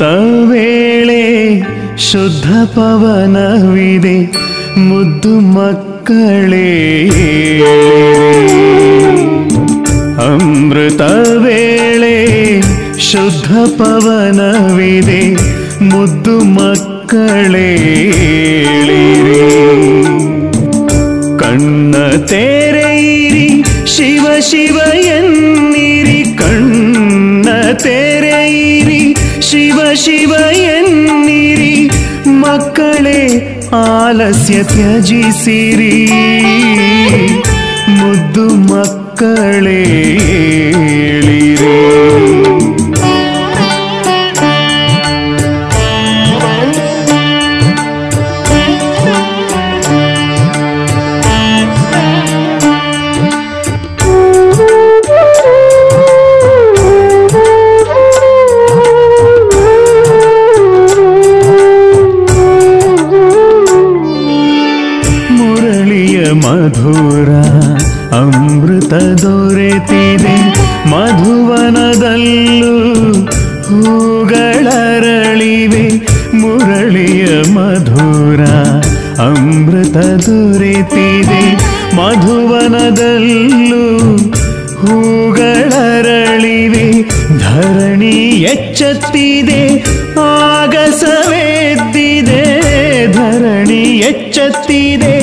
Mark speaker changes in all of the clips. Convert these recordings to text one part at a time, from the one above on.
Speaker 1: ಅಮೃತ ವೇಳೆ ಶುದ್ಧ ಪವನವಿದೆ ಮುದ್ದು ಮಕ್ಕಳೇ ಅಮೃತ ವೇಳೆ ಶುದ್ಧ ಪವನವಿದೆ ಮುದ್ದು ಮಕ್ಕಳೇ ಕಣ್ಣ ತೆರೆಯಿರಿ ಶಿವ ಶಿವ ಎನ್ನಿರಿ ಕಣ್ಣ ತೆರೆಯಿರಿ ಶಿವ ಶಿವ ಎನ್ನಿರಿ ಮಕ್ಕಳೇ ಆಲಸ್ಯ ತ್ಯಜಿಸಿರಿ ಮುದ್ದು ಮಕ್ಕಳೇ ಏಳಿರಿ ಮುರಳಿಯ ಮಧುರ ಅಮೃತ ದೊರೆತಿದೆ ಮಧುವನದಲ್ಲೂ ಹೂಗಳರಳಿವೆ ಮುರಳಿಯ ಮಧುರ ಅಮೃತ ದೊರೆತಿದೆ ಮಧುವನದಲ್ಲೂ ಹೂಗಳರಳಿವೆ ಧರಣಿ ಎಚ್ಚತ್ತಿದೆ ಆಗಸವೆದ್ದಿದೆ ಧರಣಿ ಎಚ್ಚತ್ತಿದೆ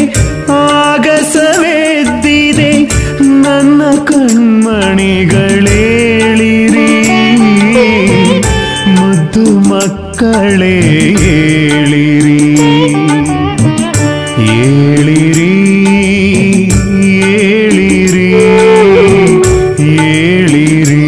Speaker 1: ಆಗಸವೆದ್ದಿದೆ ನನ್ನ ಕಣ್ಮಣಿಗಳೇಳಿರಿ ಮುದ್ದು ಮಕ್ಕಳೇ ಏಳಿರಿ ಏಳಿರಿ ಏಳಿರಿ ಏಳಿರಿ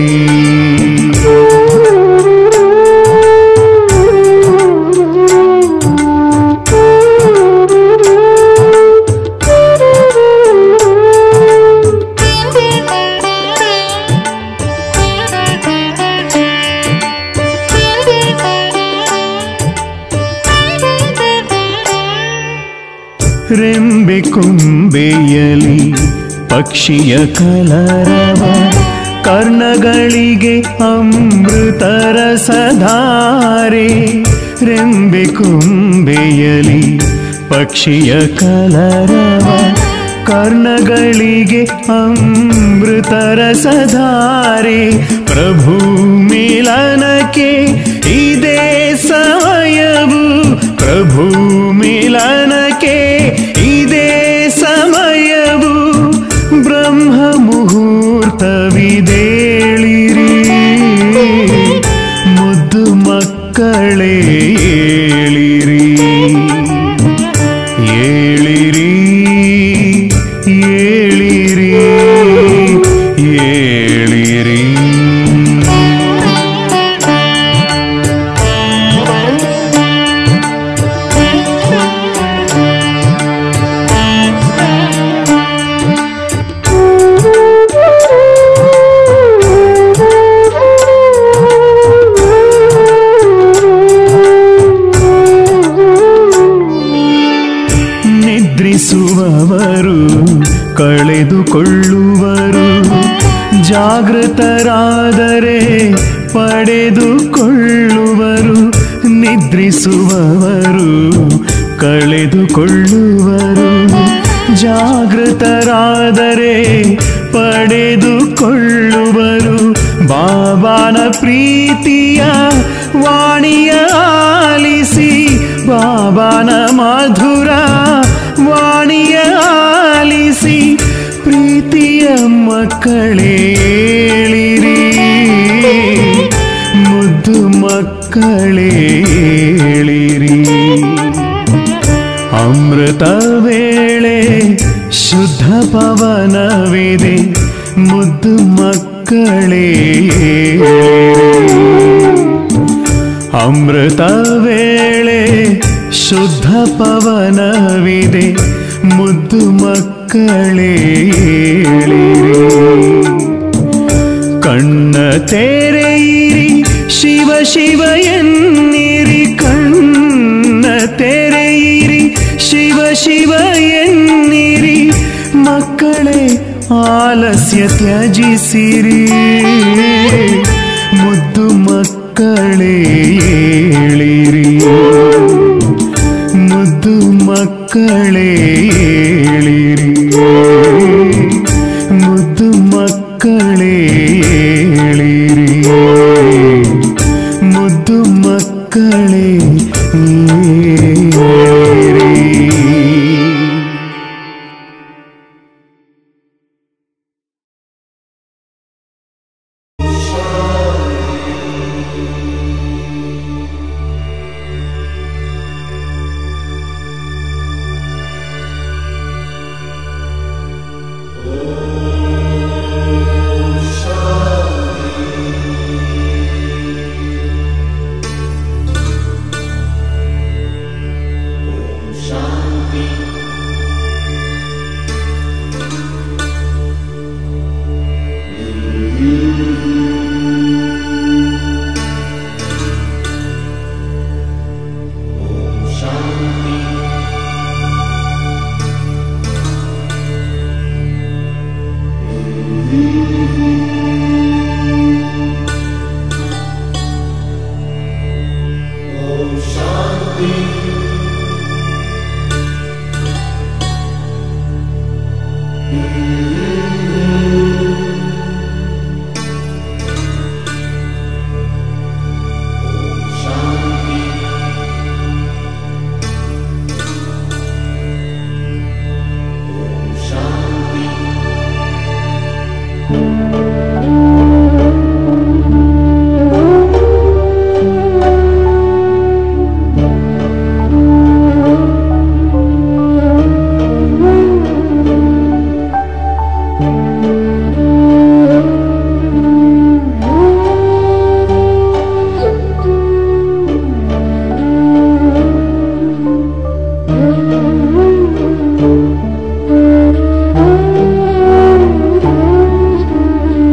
Speaker 1: ರೆಂಬೆ ಕೊಂಬೆಯಲಿ ಪಕ್ಷಿಯ ಕಲರವ ಕರ್ಣಗಳಿಗೆ ಅಮೃತರ ಸಧಾರೆ ರೆಂಬೆ ಕೊಂಬೆಯಲಿ ಪಕ್ಷಿಯ ಕಲರವ ಕರ್ಣಗಳಿಗೆ ಅಮೃತರ ಸಧಾರೆ ಪ್ರಭು ಮಿಲನಕ್ಕೆ ಇದೇ ಸಮಯವು ಪ್ರಭು ಮಿಲನಕ್ಕೆ ಇದೇ ಸಮಯವು ಬ್ರಹ್ಮ ಮುಹೂರ್ತವಿದೇಳಿರಿ ಮುದ್ದು ಮಕ್ಕಳೇ ಏಳಿರಿ ಏಳಿರಿ ಏಳಿರಿ ಏಳಿರಿ ನಿದ್ರಿಸುವವರು ಕಳೆದುಕೊಳ್ಳುವರು ಜಾಗೃತರಾದರೆ ಪಡೆದುಕೊಳ್ಳುವರು ನಿದ್ರಿಸುವವರು ಕಳೆದುಕೊಳ್ಳುವರು ಜಾಗೃತರಾದರೆ ಪಡೆದುಕೊಳ್ಳುವರು ಬಾಬಾನ ಪ್ರೀತಿಯ ವಾಣಿಯ ಆಲಿಸಿ ಬಾಬಾನ ಮಧುರ ವಾಣಿಯ ಆಲಿಸಿ ಪ್ರೀತಿಯ ಮಕ್ಕಳೇಳಿರಿ ಮುದ್ದು ಮಕ್ಕಳೇಳಿರಿ ಅಮೃತ ವೇಳೆ ಶುದ್ಧ ಪವನವಿದೆ ಮುದ್ದು ಮಕ್ಕಳೇ ಅಮೃತ ವೇಳೆ ಶುದ್ಧ ಪವನವಿದೆ ಮುದ್ದು ಮಕ್ಕಳೇ ಕಣ್ಣ ತೆರೆಯಿರಿ ಶಿವ ಶಿವ ಎನ್ನಿರಿ ಕಣ್ಣ ತೆರೆಯಿರಿ ಶಿವ ಶಿವ ಎನ್ನಿರಿ ಮಕ್ಕಳೇ ಆಲಸ್ಯ ತ್ಯಜಿಸಿರಿ ಮುದ್ದು ಮಕ್ಕಳೇ ಮಕ್ಕಳೇ ಏಳಿರಿ ಮುದ್ದು ಮಕ್ಕಳೇ ಏಳಿರಿ ಮುದ್ದು ಮಕ್ಕಳೇ ಏಳಿರಿ
Speaker 2: Thank you.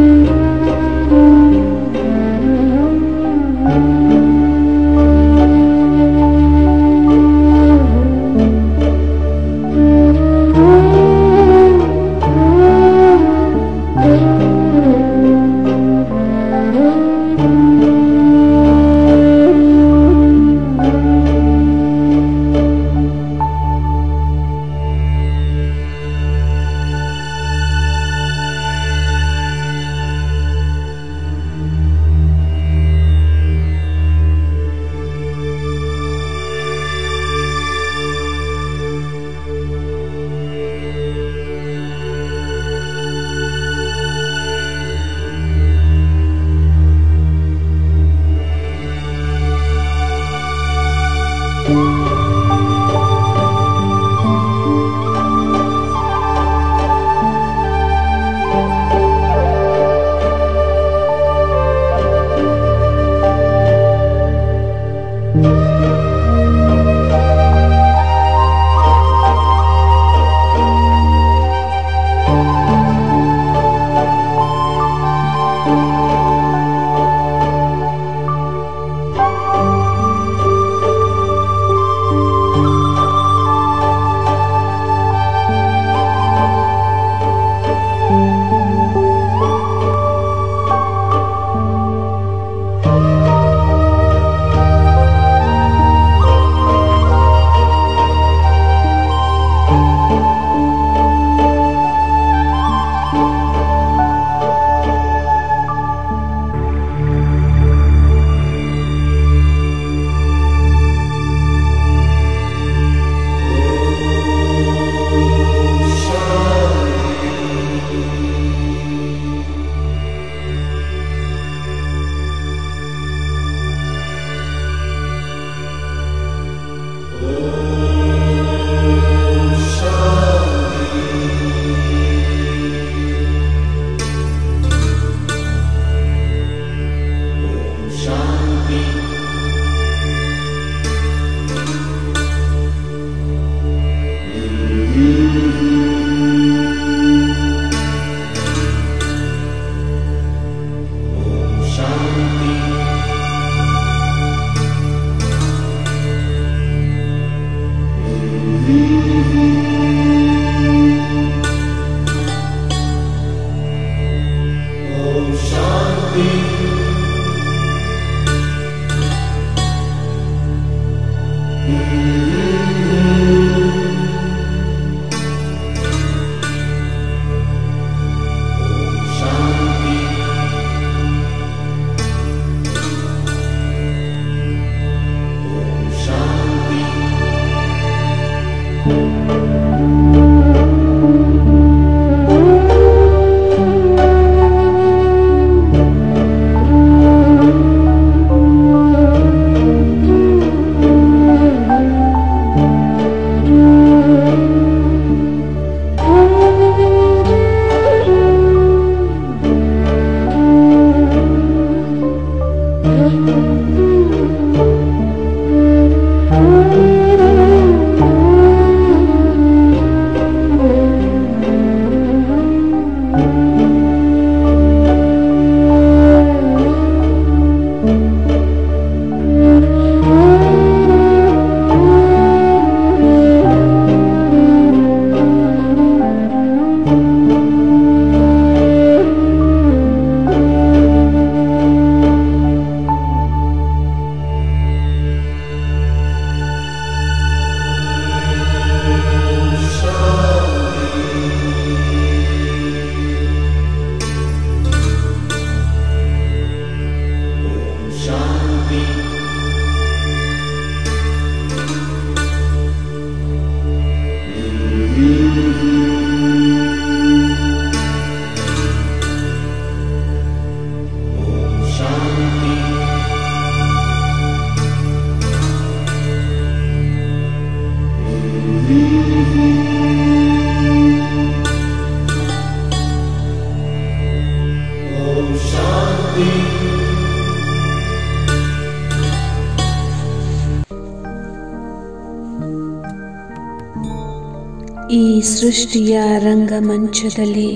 Speaker 2: ಸೃಷ್ಟಿಯ ರಂಗಮಂಚದಲ್ಲಿ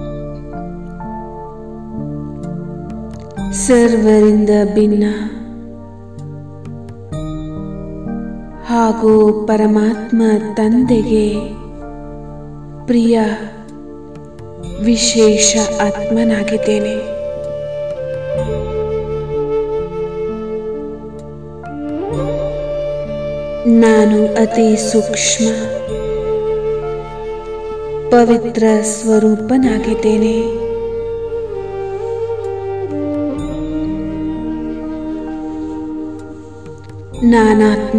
Speaker 2: ಸರ್ವರಿಂದ ಭಿನ್ನ ಹಾಗೂ ಪರಮಾತ್ಮ ತಂದೆಗೆ ಪ್ರಿಯ ವಿಶೇಷ ಆತ್ಮನಾಗಿದ್ದೇನೆ ನಾನು ಅತಿ ಸೂಕ್ಷ್ಮ ಪವಿತ್ರ ಸ್ವರೂಪನಾಗಿದ್ದೇನೆ ನಾನಾತ್ಮ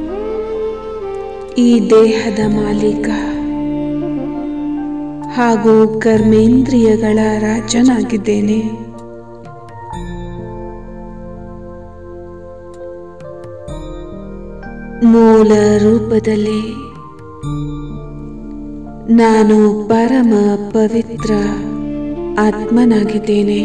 Speaker 2: ಈ ದೇಹದ ಮಾಲೀಕ ಹಾಗೂ ಕರ್ಮೇಂದ್ರಿಯಗಳ ರಾಜನಾಗಿದ್ದೇನೆ ಮೂಲ ರೂಪದಲ್ಲಿ ನಾನು ಪರಮ ಪವಿತ್ರ ಆತ್ಮನಾಗಿದ್ದೇನೆ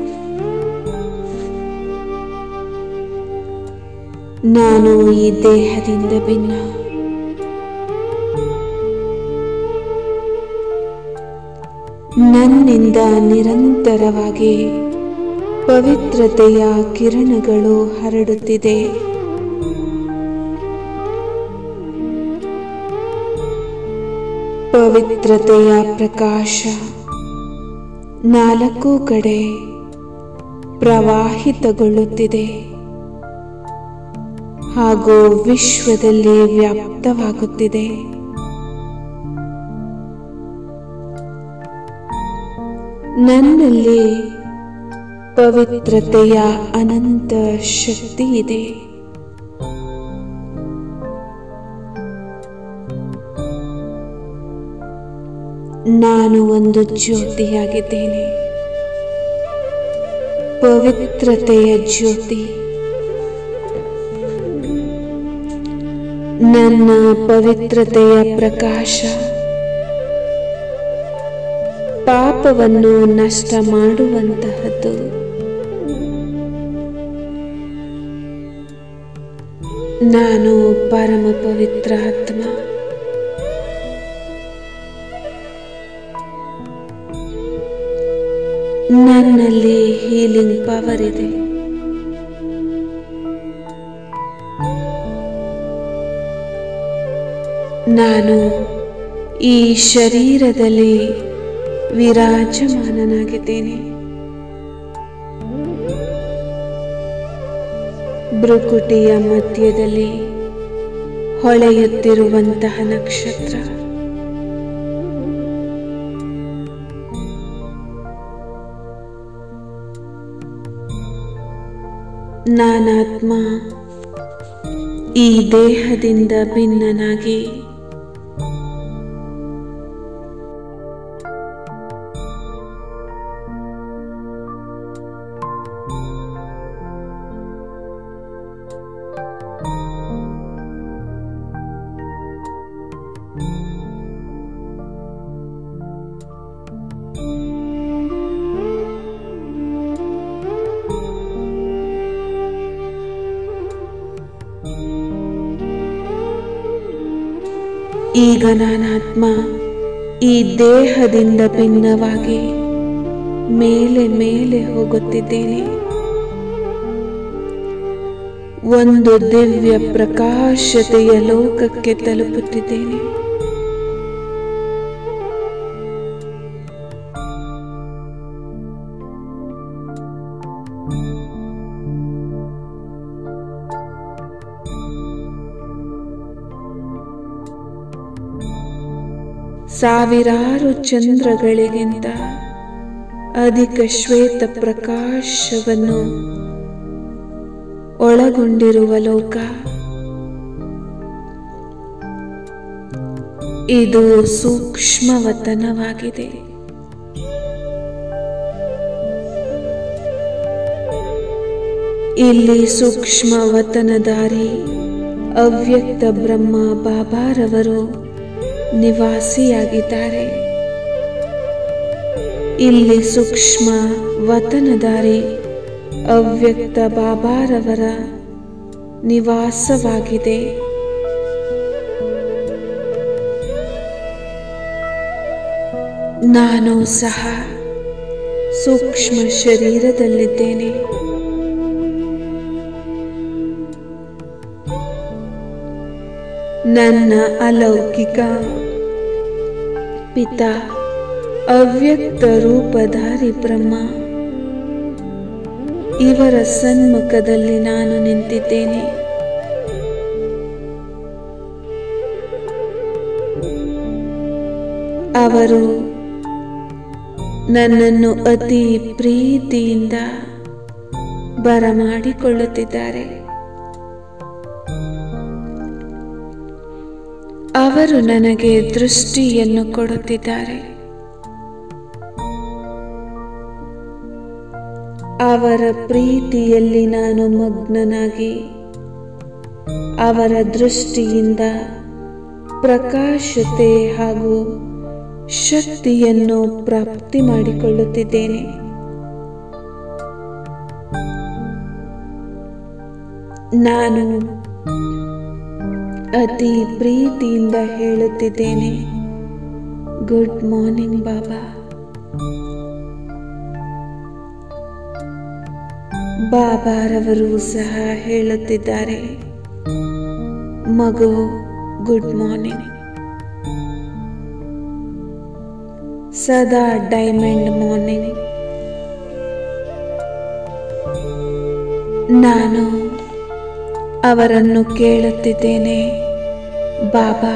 Speaker 2: ನಾನು ಈ ದೇಹದಿಂದ ಭಿನ್ನ ನನ್ನಿಂದ ನಿರಂತರವಾಗಿ ಪವಿತ್ರತೆಯ ಕಿರಣಗಳು ಹರಡುತ್ತಿದೆ ಪವಿತ್ರತೆಯ ಪ್ರಕಾಶ ನಾಲ್ಕು ಕಡೆ ಪ್ರವಾಹಿತಗೊಳ್ಳುತ್ತಿದೆ ಹಾಗೂ ವಿಶ್ವದಲ್ಲಿ ವ್ಯಾಪ್ತವಾಗುತ್ತಿದೆ ನನ್ನಲ್ಲಿ ಪವಿತ್ರತೆಯ ಅನಂತ ಶಕ್ತಿ ಇದೆ ನಾನು ಒಂದು ಜ್ಯೋತಿಯಾಗಿದ್ದೇನೆ ಪವಿತ್ರತೆಯ ಜ್ಯೋತಿ ನನ್ನ ಪವಿತ್ರತೆಯ ಪ್ರಕಾಶ ಪಾಪವನ್ನು ನಷ್ಟ ಮಾಡುವಂತಹದ್ದು ನಾನು ಪರಮ ಪವಿತ್ರ ಆತ್ಮ ನನ್ನಲ್ಲಿ ಹೀಲಿಂಗ್ ಪವರ್ ಇದೆ ನಾನು ಈ ಶರೀರದಲ್ಲಿ ವಿರಾಜಮಾನನಾಗಿದ್ದೇನೆ ಭ್ರುಕುಟಿಯ ಮಧ್ಯದಲ್ಲಿ ಹೊಳೆಯುತ್ತಿರುವಂತಹ ನಕ್ಷತ್ರ ನಾನಾತ್ಮ ಈ ದೇಹದಿಂದ ಭಿನ್ನನಾಗಿ ಈಗ ನಾನಾತ್ಮ ಈ ದೇಹದಿಂದ ಭಿನ್ನವಾಗಿ ಮೇಲೆ ಮೇಲೆ ಹೋಗುತ್ತಿದ್ದೇನೆ ಒಂದು ದಿವ್ಯ ಪ್ರಕಾಶತೆಯ ಲೋಕಕ್ಕೆ ತಲುಪುತ್ತಿದ್ದೇನೆ ಸಾವಿರಾರು ಚಂದ್ರಗಳಿಗಿಂತ ಅಧಿಕ ಶ್ವೇತ ಪ್ರಕಾಶವನ್ನು ಒಳಗೊಂಡಿರುವ ಲೋಕ ಇದು ಸೂಕ್ಷ್ಮವತನವಾಗಿದೆ ಇಲ್ಲಿ ಸೂಕ್ಷ್ಮ ವತನದಾರಿ ಅವ್ಯಕ್ತ ಬ್ರಹ್ಮ ಬಾಬಾರವರು ನಿವಾಸಿಯಾಗಿದ್ದಾರೆ ಇಲ್ಲಿ ಸೂಕ್ಷ್ಮ ವತನದಾರಿ ಅವ್ಯಕ್ತ ಬಾಬಾರವರ ನಿವಾಸವಾಗಿದೆ ನಾನು ಸಹ ಸೂಕ್ಷ್ಮ ಶರೀರದಲ್ಲಿದ್ದೇನೆ ನನ್ನ ಅಲೌಕಿಕ ಪಿತ ಅವ್ಯಕ್ತ ರೂಪಧಾರಿ ಬ್ರಹ್ಮ ಇವರ ಸನ್ಮುಖದಲ್ಲಿ ನಾನು ನಿಂತಿದ್ದೇನೆ ಅವರು ನನ್ನನ್ನು ಅತಿ ಪ್ರೀತಿಯಿಂದ ಬರಮಾಡಿಕೊಳ್ಳುತ್ತಿದ್ದಾರೆ ಅವರು ನನಗೆ ದೃಷ್ಟಿಯನ್ನು ಕೊಡುತ್ತಿದ್ದಾರೆ ಅವರ ಪ್ರೀತಿಯಲ್ಲಿ ನಾನು ಮಗ್ನನಾಗಿ ಅವರ ದೃಷ್ಟಿಯಿಂದ ಪ್ರಕಾಶತೆ ಹಾಗೂ ಶಕ್ತಿಯನ್ನು ಪ್ರಾಪ್ತಿ ಮಾಡಿಕೊಳ್ಳುತ್ತಿದ್ದೇನೆ ನಾನು ಅತಿ ಪ್ರೀತಿಯಿಂದ ಹೇಳುತ್ತಿದ್ದೇನೆ ಗುಡ್ ಮಾರ್ನಿಂಗ್ ಬಾಬಾ ಬಾಬಾರವರು ಸಹ ಹೇಳುತ್ತಿದ್ದಾರೆ ಮಗು ಗುಡ್ ಮಾರ್ನಿಂಗ್ ಸದಾ ಡೈಮಂಡ್ ಮಾರ್ನಿಂಗ್ ನಾನು ಅವರನ್ನು ಕೇಳುತ್ತಿದ್ದೇನೆ ಬಾಬಾ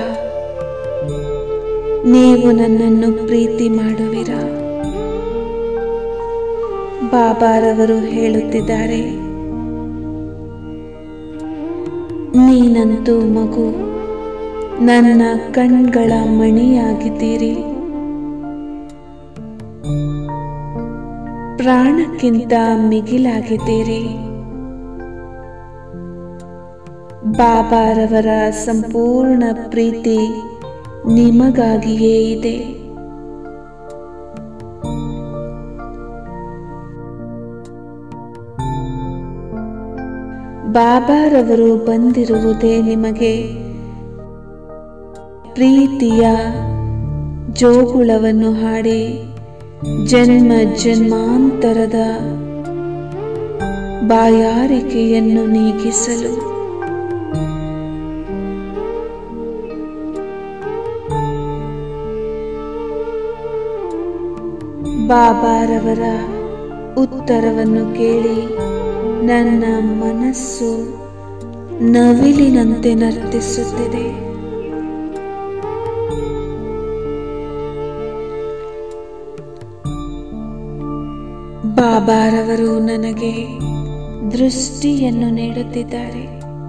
Speaker 2: ನೀವು ನನ್ನನ್ನು ಪ್ರೀತಿ ಮಾಡುವಿರಾ ಬಾಬಾರವರು ಹೇಳುತ್ತಿದ್ದಾರೆ ನೀನಂತೂ ಮಗು ನನ್ನ ಕಣ್ಗಳ ಮಣಿಯಾಗಿದ್ದೀರಿ ಪ್ರಾಣಕ್ಕಿಂತ ಮಿಗಿಲಾಗಿದ್ದೀರಿ ಬಾಬಾರವರ ಸಂಪೂರ್ಣ ಪ್ರೀತಿ ನಿಮಗಾಗಿಯೇ ಇದೆ ಬಾಬಾರವರು ಬಂದಿರುವುದೇ ನಿಮಗೆ ಪ್ರೀತಿಯ ಜೋಗುಳವನ್ನು ಹಾಡಿ ಜನ್ಮ ಜನ್ಮಾಂತರದ ಬಾಯಾರಿಕೆಯನ್ನು ನೀಗಿಸಲು ಬಾಬಾರವರ ಉತ್ತರವನ್ನು ಕೇಳಿ ನನ್ನ ಮನಸ್ಸು ನವಿಲಿನಂತೆ ನರ್ತಿಸುತ್ತಿದೆ ಬಾಬಾರವರು ನನಗೆ ದೃಷ್ಟಿಯನ್ನು ನೀಡುತ್ತಿದ್ದಾರೆ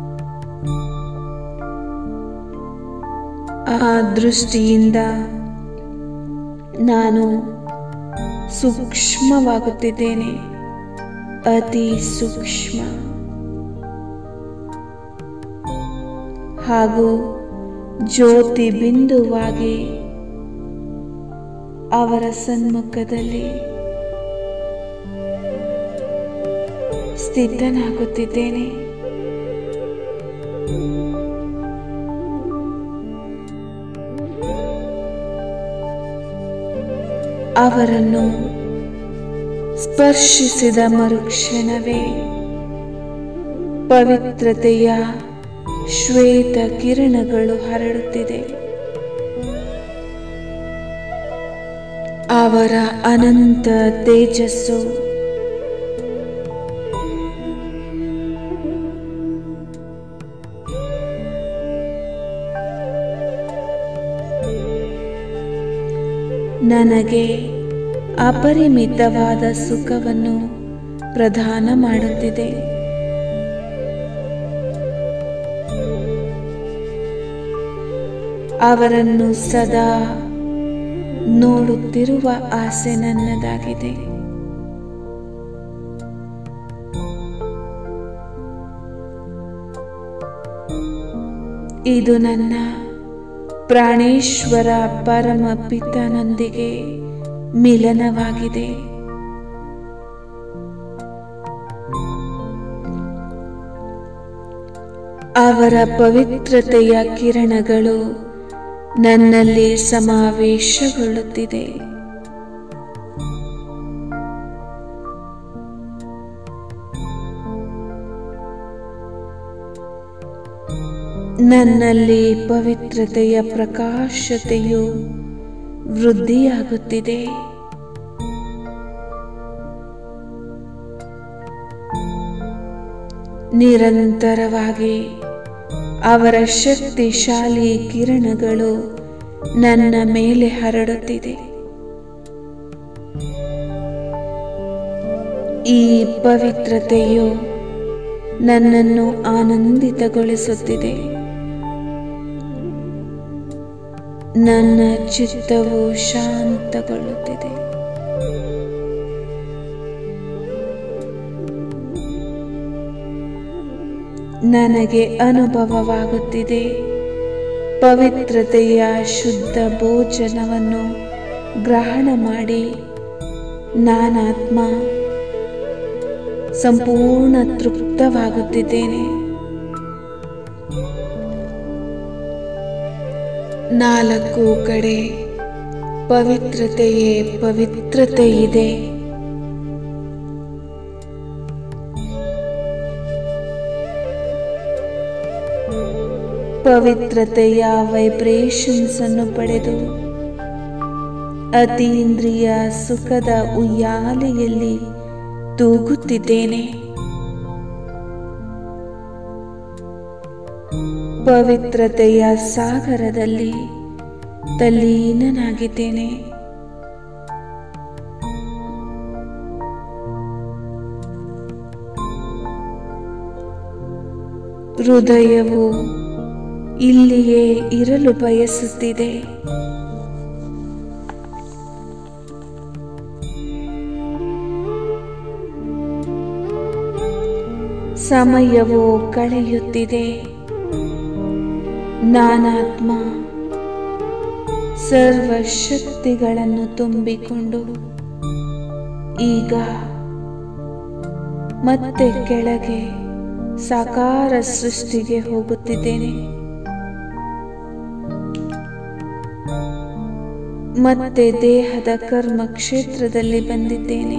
Speaker 2: ಆ ದೃಷ್ಟಿಯಿಂದ ನಾನು ಸೂಕ್ಷ್ಮವಾಗುತ್ತಿದ್ದೇನೆ ಅತಿ ಸೂಕ್ಷ್ಮ ಹಾಗೂ ಜ್ಯೋತಿ ಬಿಂದುವಾಗಿ ಅವರ ಸನ್ಮುಖದಲ್ಲಿ ಸ್ಥಿತನಾಗುತ್ತಿದ್ದೇನೆ ಅವರನ್ನು ಸ್ಪರ್ಶಿಸಿದ ಮರುಕ್ಷಣವೇ ಪವಿತ್ರತೆಯ ಶ್ವೇತ ಕಿರಣಗಳು ಹರಡುತ್ತಿದೆ ಅವರ ಅನಂತ ತೇಜಸ್ಸು ನನಗೆ ಅಪರಿಮಿತವಾದ ಸುಖವನ್ನು ಪ್ರದಾನ ಮಾಡುತ್ತಿದೆ ಅವರನ್ನು ಸದಾ ನೋಡುತ್ತಿರುವ ಆಸೆ ನನ್ನದಾಗಿದೆ ಇದು ನನ್ನ ಪ್ರಾಣೇಶ್ವರ ಪರಮ ಪಿತನೊಂದಿಗೆ ಮಿಲನವಾಗಿದೆ ಅವರ ಪವಿತ್ರತೆಯ ಕಿರಣಗಳು ನನ್ನಲ್ಲಿ ಸಮಾವೇಶಗೊಳ್ಳುತ್ತಿದೆ ನನ್ನಲ್ಲಿ ಪವಿತ್ರತೆಯ ಪ್ರಕಾಶತೆಯು ವೃದ್ಧಿಯಾಗುತ್ತಿದೆ ನಿರಂತರವಾಗಿ ಅವರ ಶಕ್ತಿಶಾಲಿ ಕಿರಣಗಳು ನನ್ನ ಮೇಲೆ ಹರಡುತ್ತಿದೆ ಈ ಪವಿತ್ರತೆಯು ನನ್ನನ್ನು ಆನಂದಿತಗೊಳಿಸುತ್ತಿದೆ ನನ್ನ ಚಿತ್ತವು ಶಾಂತಗೊಳ್ಳುತ್ತಿದೆ ನನಗೆ ಅನುಭವವಾಗುತ್ತಿದೆ ಪವಿತ್ರತೆಯ ಶುದ್ಧ ಭೋಜನವನ್ನು ಗ್ರಹಣ ಮಾಡಿ ನಾನಾತ್ಮ ಸಂಪೂರ್ಣ ತೃಪ್ತವಾಗುತ್ತಿದ್ದೇನೆ ನಾಲ್ಕು ಕಡೆ ಪವಿತ್ರತೆಯೇ ಪವಿತ್ರತೆ ಇದೆ ಪವಿತ್ರತೆಯ ವೈಬ್ರೇಷನ್ಸ್ ಅನ್ನು ಪಡೆದು ಅತೀಂದ್ರಿಯ ಸುಖದ ಉಯ್ಯಾಲೆಯಲ್ಲಿ ತೂಗುತ್ತಿದ್ದೇನೆ ಪವಿತ್ರತೆಯ ಸಾಗರದಲ್ಲಿ ತಲ್ಲೀನನಾಗಿದ್ದೇನೆ ಹೃದಯವು ಇಲ್ಲಿಯೇ ಇರಲು ಬಯಸುತ್ತಿದೆ ಸಮಯವು ಕಳೆಯುತ್ತಿದೆ ನಾನಾತ್ಮ ಸರ್ವಶಕ್ತಿಗಳನ್ನು ತುಂಬಿಕೊಂಡು ಈಗ ಮತ್ತೆ ಕೆಳಗೆ ಸಾಕಾರ ಸೃಷ್ಟಿಗೆ ಹೋಗುತ್ತಿದ್ದೇನೆ ಮತ್ತೆ ದೇಹದ ಕರ್ಮ ಕ್ಷೇತ್ರದಲ್ಲಿ ಬಂದಿದ್ದೇನೆ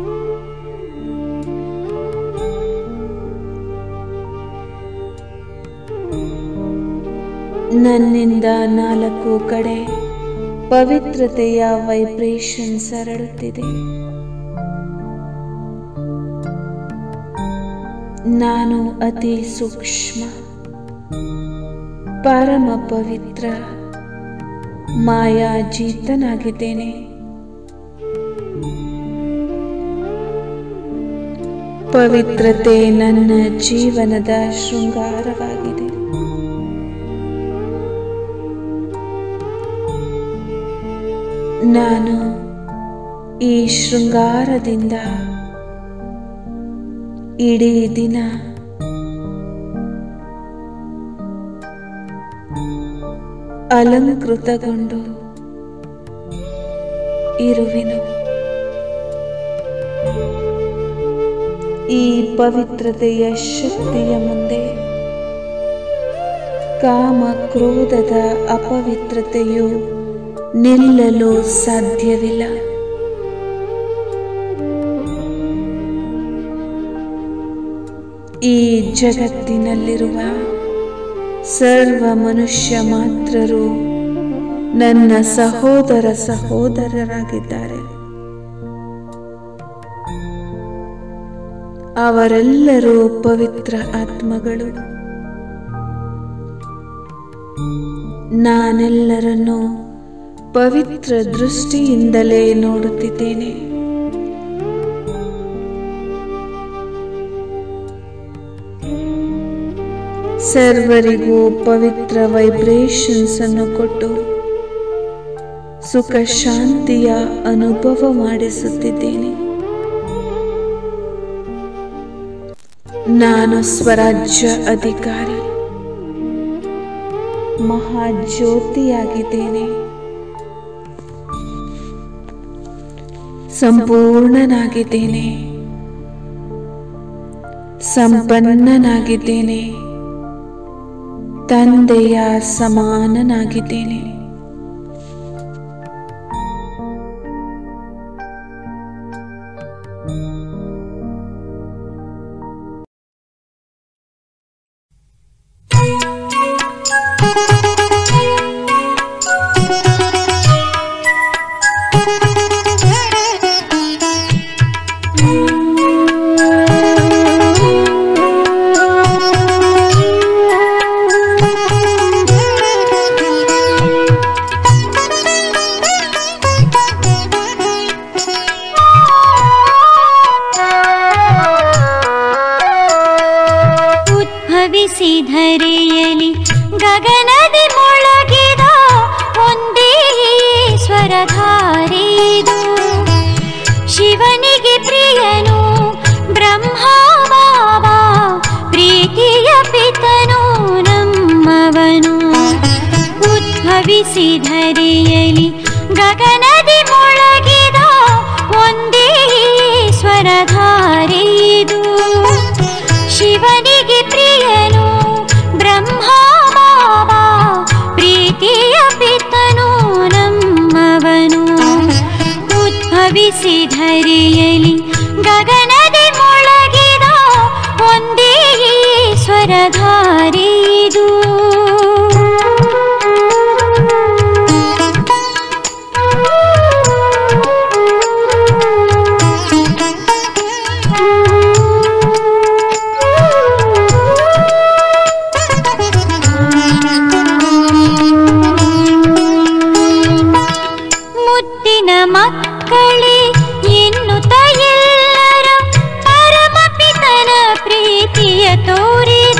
Speaker 2: ನನ್ನಿಂದ ನಾಲ್ಕು ಕಡೆ ಪವಿತ್ರತೆಯ ವೈಬ್ರೇಷನ್ಸ್ ಹರಡುತ್ತಿದೆ ನಾನು ಅತಿ ಸೂಕ್ಷ್ಮ ಪರಮ ಪವಿತ್ರ ಮಾಯಾಜೀತನಾಗಿದ್ದೇನೆ ಪವಿತ್ರತೆ ನನ್ನ ಜೀವನದ ಶೃಂಗಾರವಾಗಿದೆ ನಾನು ಈ ಶೃಂಗಾರದಿಂದ ಇಡೀ ದಿನ ಅಲಂಕೃತಗೊಂಡು ಇರುವೆನು ಈ ಪವಿತ್ರತೆಯ ಶಕ್ತಿಯ ಮುಂದೆ ಕಾಮ ಕ್ರೋಧದ ಅಪವಿತ್ರತೆಯು ನಿಲ್ಲಲು ಸಾಧ್ಯವಿಲ್ಲ ಈ ಜಗತ್ತಿನಲ್ಲಿರುವ ಸರ್ವ ಮನುಷ್ಯ ಮಾತ್ರರು ನನ್ನ ಸಹೋದರ ಸಹೋದರರಾಗಿದ್ದಾರೆ ಅವರೆಲ್ಲರೂ ಪವಿತ್ರ ಆತ್ಮಗಳು ನಾನೆಲ್ಲರನ್ನೂ ಪವಿತ್ರ ದೃಷ್ಟಿಯಿಂದಲೇ ನೋಡುತ್ತಿದ್ದೇನೆ ಸರ್ವರಿಗೂ ಪವಿತ್ರ ವೈಬ್ರೇಷನ್ಸ್ ಅನ್ನು ಕೊಟ್ಟು ಸುಖ ಶಾಂತಿಯ ಅನುಭವ ಮಾಡಿಸುತ್ತಿದ್ದೇನೆ ನಾನು ಸ್ವರಾಜ್ಯ ಅಧಿಕಾರಿ ಮಹಾಜ್ಯೋತಿಯಾಗಿದ್ದೇನೆ ಸಂಪೂರ್ಣನಾಗಿದ್ದೇನೆ ಸಂಪನ್ನನಾಗಿದ್ದೇನೆ ತಂದೆಯ ಸಮಾನನಾಗಿದ್ದೇನೆ
Speaker 3: ಧರೆಯಲಿ ಗಗನದಿ ಮೊಳಗಿದ ಒಂದೇ ಸ್ವರಧಾರೆದು ಶಿವನಿಗೆ ಪ್ರಿಯನು ಬ್ರಹ್ಮ ಬಾಬಾ ಪ್ರೀತಿಯ ಪಿತನು ನಮ್ಮವನು ಉದ್ಭವಿಸಿ ಧರೆಯಲಿ ಗಗನದಿ ಮೊಳಗಿದ ಒಂದೇ ಸ್ವರಧಾರೆದು ಶಿವನಿಗೆ ಪ್ರಿಯನು ಬ್ರಹ್ಮ ಬಾಬಾ ಪ್ರೀತಿಯ ಪಿತನು ನಮ್ಮವನು ಉದ್ಭವಿಸಿ ಧರೆಯಲಿ ಗಗನದಿ ಮೊಳಗಿದ ಒಂದೇ ಸ್ವರಧಾರಿದು ಮುದ್ದಿನ ಮಕ್ಕಳೇ ಎನ್ನುತ್ತ ಎಲ್ಲರ ಪರಮಪಿತನ ಪ್ರೀತಿಯ ತೋರಿದ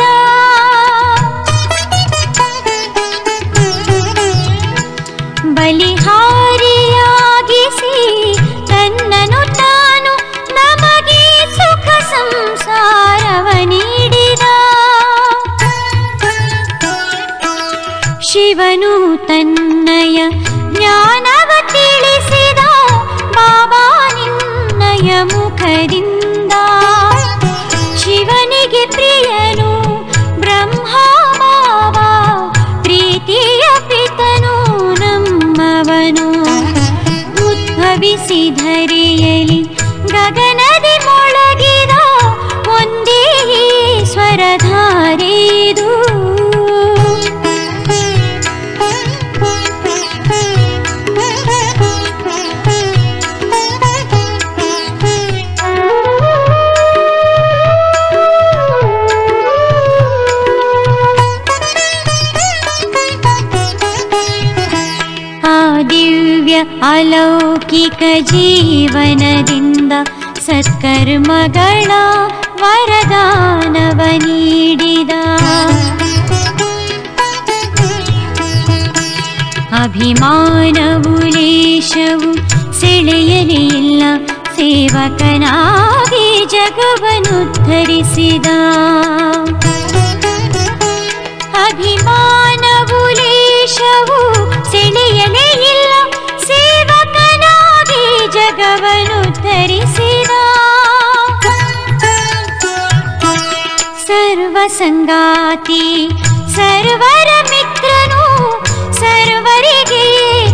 Speaker 3: ಬಲಿಹಾರಿಯಾಗಿಸಿ ತನ್ನನು ತಾನು ನಮಗೆ ಸುಖ ಸಂಸಾರವ ನೀಡಿದ ಶಿವನು ತನ್ನಯ ಜ್ಞಾನವ ತಿಳಿಸಿದ ಬಾಬಾ ನಿನ್ನಯ ಮುಖದಿಂದ ಶಿವನಿಗೆ ಪ್ರಿಯನು ಬ್ರಹ್ಮ ಬಾಬಾ ಪ್ರೀತಿಯ ಪಿತನು ನಮ್ಮವನು ಉದ್ಭವಿಸಿ ಧರೆಯಲಿ ಗಗನದಿ ಮೊಳಗಿದ ಒಂದೇ ಸ್ವರಧಾರೆದು ಆ ದಿವ್ಯ ಅಲೌಕಿಕ ಜೀವನದಿಂದ ಸತ್ಕರ್ಮಗಳ ವರದಾನವ ನೀಡಿದ ಅಭಿಮಾನವು ಲೇಷವು ಸೆಳೆಯಲೇ ಇಲ್ಲ ಸೇವಕನಾಗಿ ಜಗವನ್ನು ಧರಿಸಿದ ಅಭಿಮಾನವು ಲೇಷವು ಸೆಳೆಯಲೇ ಇಲ್ಲ ಸೇವಕನಾಗಿ ಜಗವನ್ನು ಧರಿಸಿದ ಸರ್ವ ಸಂಗಾತಿ ಸರ್ವರ ಮಿತ್ರನು ಸರ್ವರಿಗೆ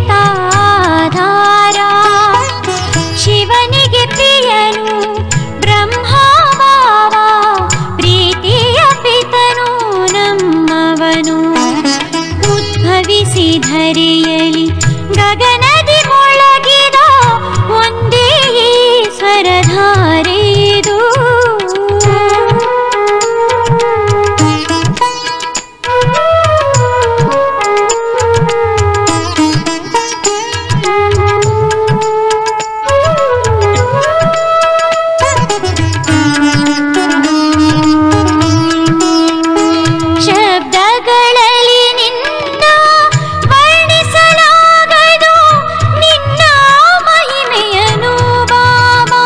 Speaker 3: ತಾಧಾರ ಶಿವನಿಗೆ ಪ್ರಿಯನು ಬ್ರಹ್ಮ ಬಾಬಾ ಪ್ರೀತಿಯ ಪಿತನು ನಮ್ಮವನು ಉದ್ಭವಿಸಿ ಧರೆಯಲಿ ಗಗನದಿ ಮೊಳಗಿದ ಒಂದೇ ಸ್ವರಧಾರೆದು ಶಬ್ದಗಳಲ್ಲಿ ನಿನ್ನ ವರ್ಣಿಸಲಾಗದು ನಿನ್ನ ಮಹಿಮೆಯನು ಬಾಬಾ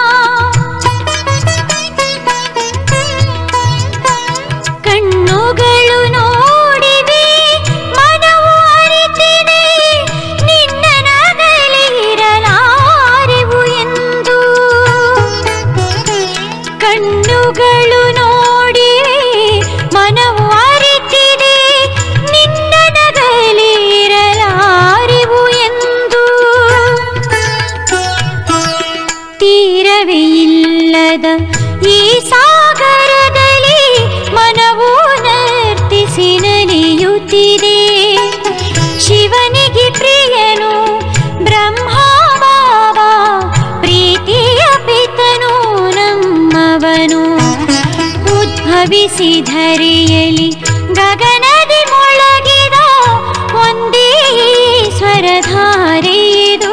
Speaker 3: ಕಣ್ಣುಗಳು ನೋಡಿವೆ ಮನವು ಅರಿತಿದೆ ನಿನ್ನ ನಗಲಿರಲಾರೆವು ಎಂದು ಕಣ್ಣುಗಳು ನೋಡಿವೆ ಮನವು ಅರಿತಿದೆ ನಿನ್ನ ನಗಲಿರಲಾರೆವು ಎಂದು ತೀರವೇ ಇಲ್ಲದ ಈ ಸಾಗರದಲ್ಲಿ ಮನವು ನರ್ತಿಸಿ ನಲಿಯುತ್ತಿದೆ ಶಿವನಿಗೆ ಪ್ರಿಯನು ಬ್ರಹ್ಮ ಬಾಬಾ ಪ್ರೀತಿಯ ಪಿತನು ನಮ್ಮವನು ಉದ್ಭವಿಸಿ ಧರೆಯಲಿ ಗಗನದಿ ಮೊಳಗಿದ ಒಂದೇ ಸ್ವರಧಾರೆದು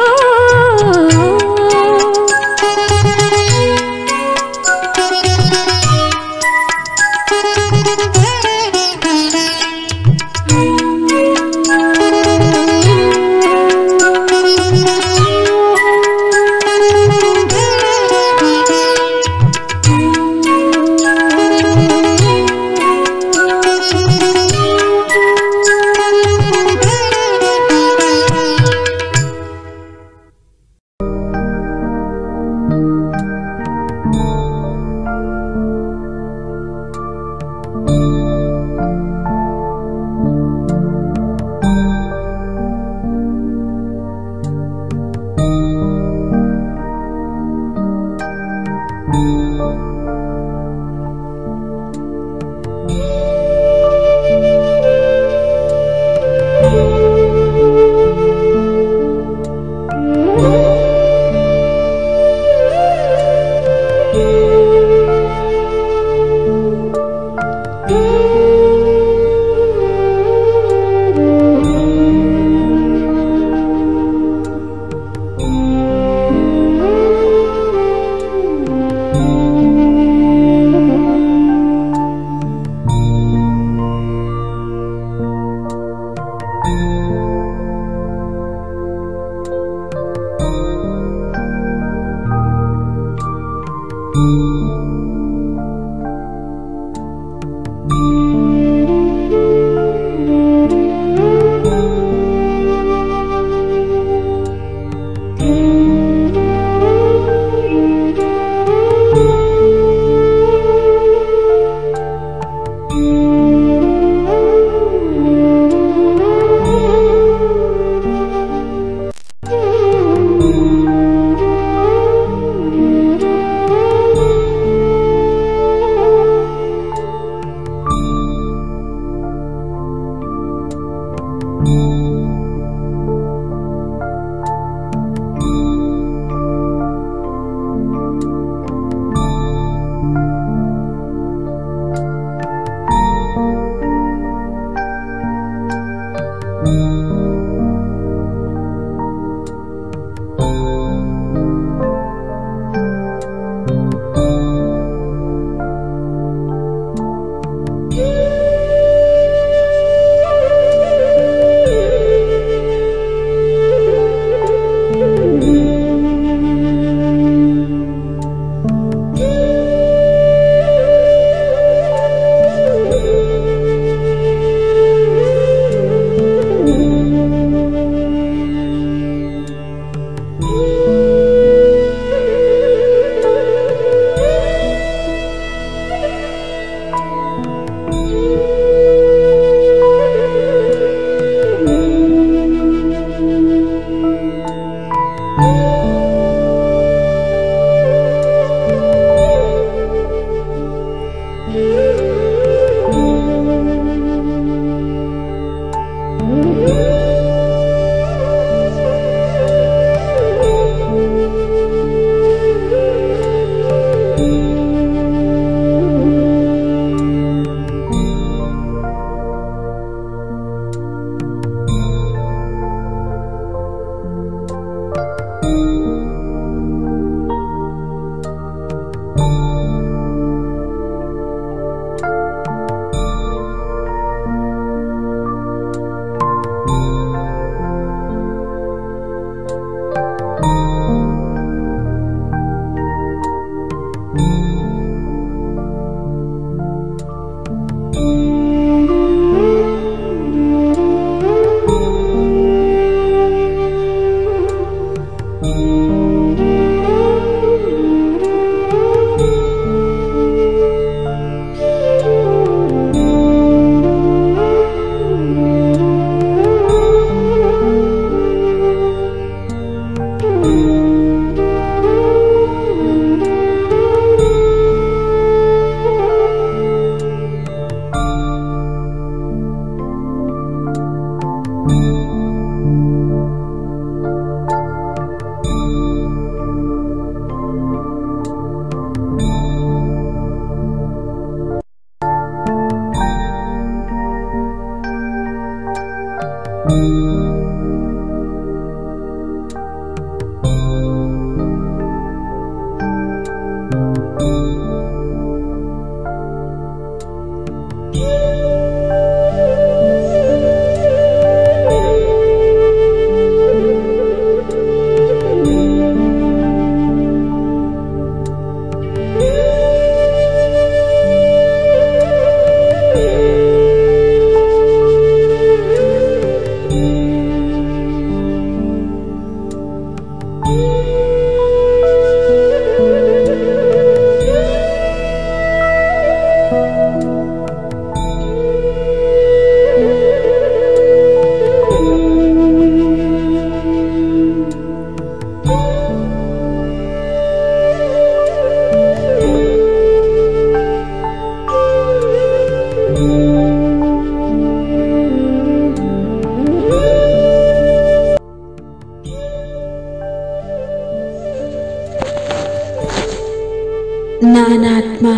Speaker 2: ನಾನಾತ್ಮ